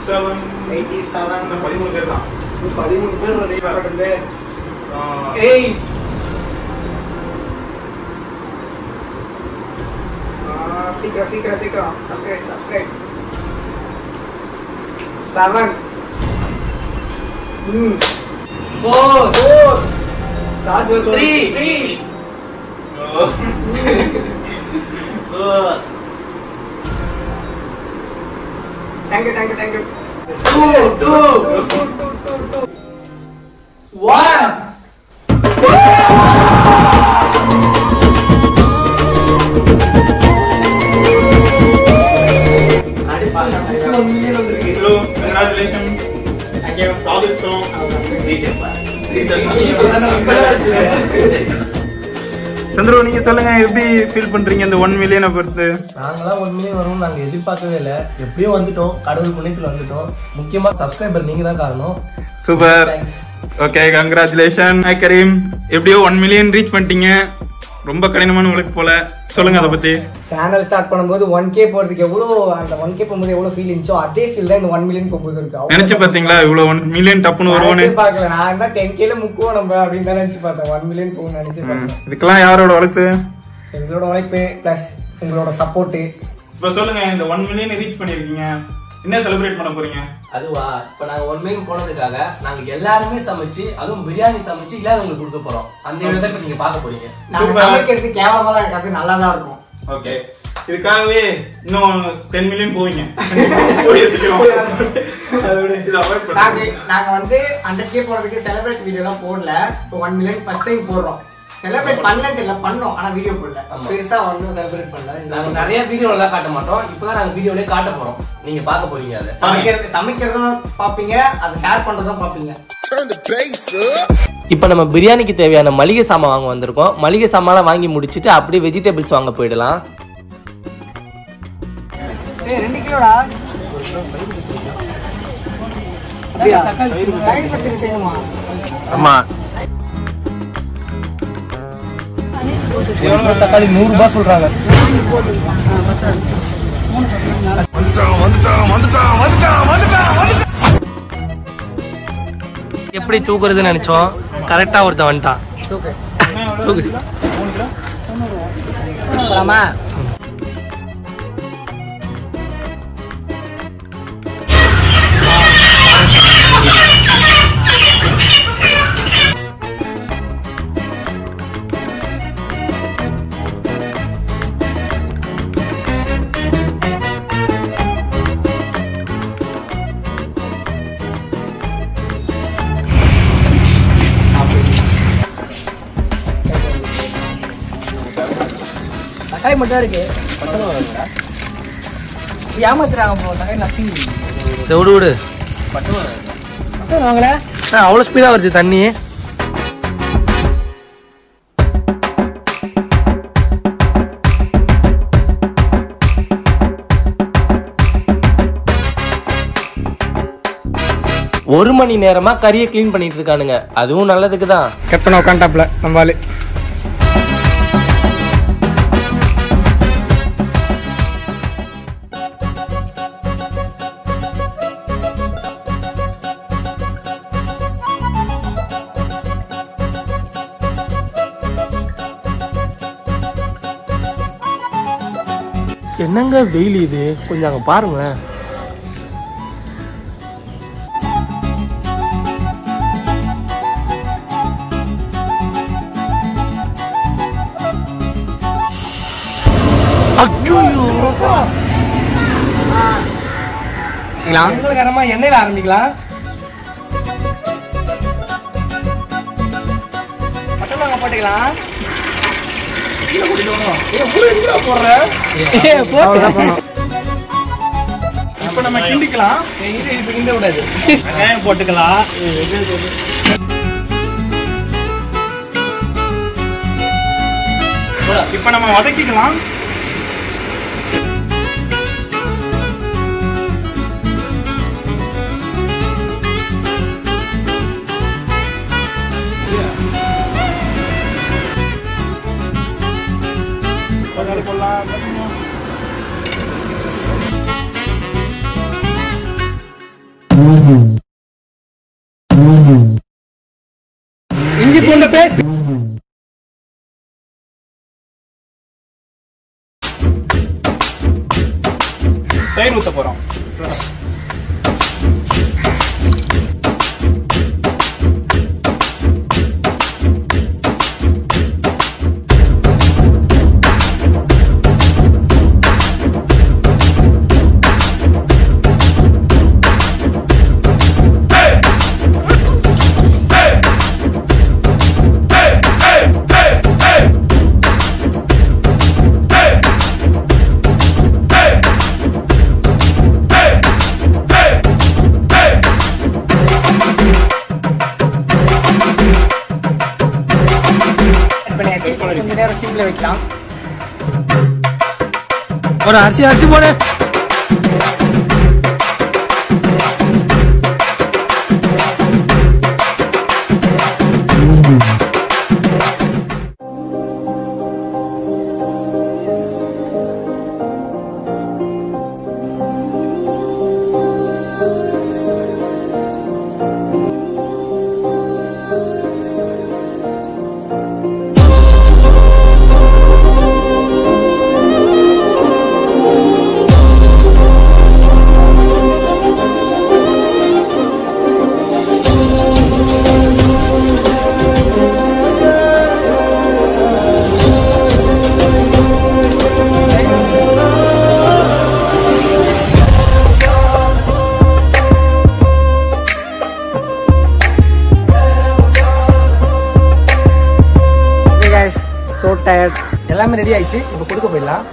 Seven eighty seven பதிமூணு பேர் தான் பதிமூணு பேர் ரெடி பண்ணுறது ஆஹ், ஏய் சீக்கிரம் சீக்கிரம் சீக்கிரம் சப்ஸ்கிரைப் சப்ஸ்கிரைப் செவன் ம் four four charger Three. Three four thank you thank you thank you two two one hello congratulation thank you சாதிச்சிட்டோம் சந்திரு நீங்க சொல்லுங்க எப்படி ஃபீல் பண்றீங்க இந்த ஒன் மில்லியனை பொறுத்து நாங்களாம் ஒன் மில்லியன் வரும்னு நாங்கள் எதிர்பார்க்கவே இல்லை எப்படியோ வந்துட்டோம் கடவுள் புண்ணியத்தில் வந்துட்டோம் முக்கியமாக சப்ஸ்கிரைபர் நீங்கள் தான் காரணம் super thanks okay congratulation hi Kareem எப்படியோ ஒன் மில்லியன் ரீச் பண்ணிட்டீங்க ரொம்ப கடினமான உழைப்பு போல சொல்லுங்க அதை பத்தி சேனல் ஸ்டார்ட் பண்ணும்போது ஒன் கே போறதுக்கு எவ்வளோ அந்த ஒன் கே போகும்போது எவ்வளோ ஃபீல் இருந்துச்சோ அதே ஃபீல் தான் இந்த ஒன் மில்லியன் போகும்போது இருக்கு அவ்வளவு நினைச்சு பாத்தீங்களா இவ்வளவு ஒன் மில்லியன் டப்புன்னு வருவோன்னு நினைச்சு பார்க்கல நான் தான் டென் கேல முக்குவோம் நம்ம அப்படின்னு தான் நினைச்சு பார்த்தேன் ஒன் மில்லியன் போகும் நினைச்சு ம். பார்த்தேன் இதுக்கெல்லாம் யாரோட உழைப்பு எங்களோட உழைப்பு பிளஸ் உங்களோட சப்போர்ட்டு இப்ப சொல்லுங்க இந்த ஒன் மில்லியன் ரீச் பண்ணிருக்கீங்க என்ன செலிப்ரேட் பண்ண போறீங்க அதுவா இப்போ நாங்கள் ஒன் மில்லியன் போனதுக்காக நாங்கள் எல்லாருமே சமைச்சு அதுவும் பிரியாணி சமைச்சு இல்லாதவங்களுக்கு கொடுக்க போகிறோம் அந்த இடத்த இப்போ நீங்கள் பார்க்க போறீங்க நாங்க Super. சமைக்கிறது கேவலமா தான் இருக்காது நல்லா தான் இருக்கும் ஓகே இதுக்காகவே இன்னும் டென் மில்லியன் போவீங்க கூடிய சீக்கிரம். இதை avoid நாங்க பண்ணுங்க. நாங்க வந்து ஹண்ட்ரட் கே போறதுக்கு செலிப்ரேட் வீடியோ தான் போடல இப்போ ஒன் மில்லியன் ஃபர்ஸ்ட் டைம் போடுறோம் செலிப்ரேட் பண்ணலன்ட்டு இல்ல பண்ணோம் ஆனா வீடியோ போடல ஆமா. பெருசா ஒன்றும் செலிப்ரேட் பண்ணல இந்த நாங்கள் நிறைய வீடியோலாம் காட்ட மாட்டோம் இப்போ தான் நாங்கள் வீடியோலேயே காட்ட போகிறோம் நீங்கள் பார்க்க போறீங்க அதை சமைக்கிறது சமைக்கிறதும் பாப்பீங்க அதை ஷேர் பண்றதும் பாப்பீங்க இப்போ நம்ம பிரியாணிக்கு தேவையான மளிகை சாமான் வாங்க வந்திருக்கோம் மளிகை சாமான்லாம் வாங்கி முடிச்சிட்டு அப்படியே வெஜிடபிள்ஸ் வாங்க போயிடலாம் ஏய் ரெண்டு கிலோடா அப்படியா தயிர் பச்சடி செய்யணுமா ஆமா தக்காளி நூறு ரூபாய் சொல்றாங்க எப்படி தூக்குறதுன்னு நினைச்சோம் கரெக்டா ஒருத்தன் வந்துட்டான் தூக்கு போலாமா தக்காளி மட்டும் தான் இருக்கு ஏமாத்துறாங்க ப்ரோ தக்காளி நசிங்க சரி விடு விடு வாங்கல அவ்வளோ ஸ்பீடாக வருது தண்ணி ஒரு மணி நேரமா கறியை க்ளீன் பண்ணிட்டு இருக்கானுங்க அதுவும் நல்லதுக்கு தான் கட் பண்ண உட்காந்துட்டாப்ல நம்ம ஆளு என்னங்க வெயில் இது கொஞ்சம் அங்க பாருங்களேன் மங்களகரமா எண்ணெயில ஆரம்பிக்கலாம் பட்டை மாங்காய் போட்டுக்கலாம் இப்ப நம்ம கிண்டிக்கலாம் இப்ப கிண்ட விடாது வெங்காயம் போட்டுக்கலாம் இப்ப நம்ம வதக்கிக்கலாம் இஞ்சி பூண்டு பேஸ்ட் தயிர் ஊத்த போறோம் பண்ணியாச்சு கொஞ்ச நேரம் சிம்ல வைக்கலாம் ஒரு அரிசி அரிசி போடு ஸோ டயர்ட் எல்லாமே ரெடி ஆயிடுச்சு இப்போ கொடுக்க போயிடலாம்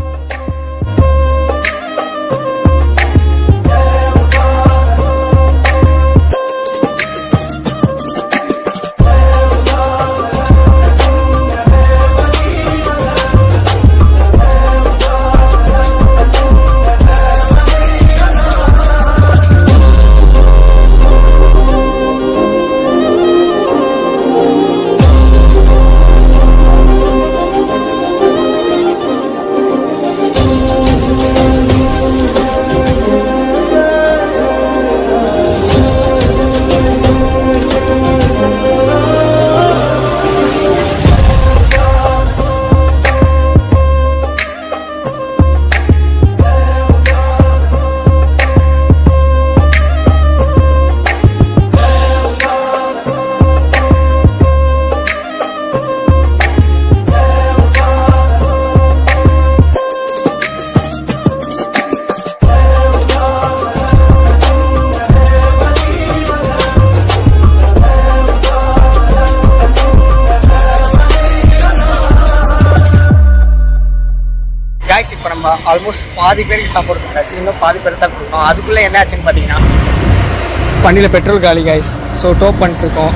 காய்ஸ் இப்போ நம்ம ஆல்மோஸ்ட் பாதி பேருக்கு சாப்பாடு கொடுத்தாச்சு இன்னும் பாதி பேர் தான் கொடுக்கணும் அதுக்குள்ளே என்ன ஆச்சுன்னு பார்த்தீங்கன்னா வண்டியில் பெட்ரோல் காலி காய்ஸ் ஸோ டோப் பண்ணிட்டு இருக்கோம்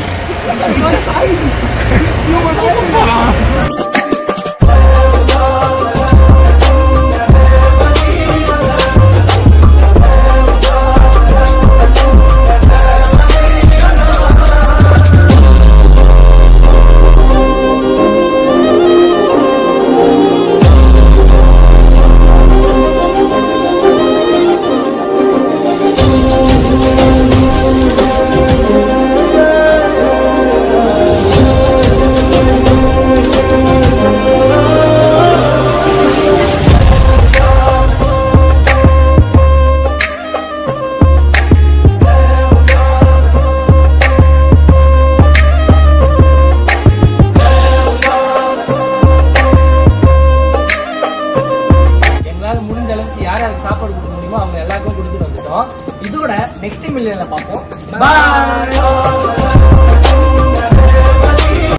எங்களால முடிஞ்ச அளவுக்கு யார் யாருக்கு சாப்பாடு கொடுக்க முடியுமோ அவங்க எல்லாருக்கும் கொடுத்துட்டு வந்துட்டோம் இதோட நெக்ஸ்ட் மில்லியனில் பார்ப்போம் Bye.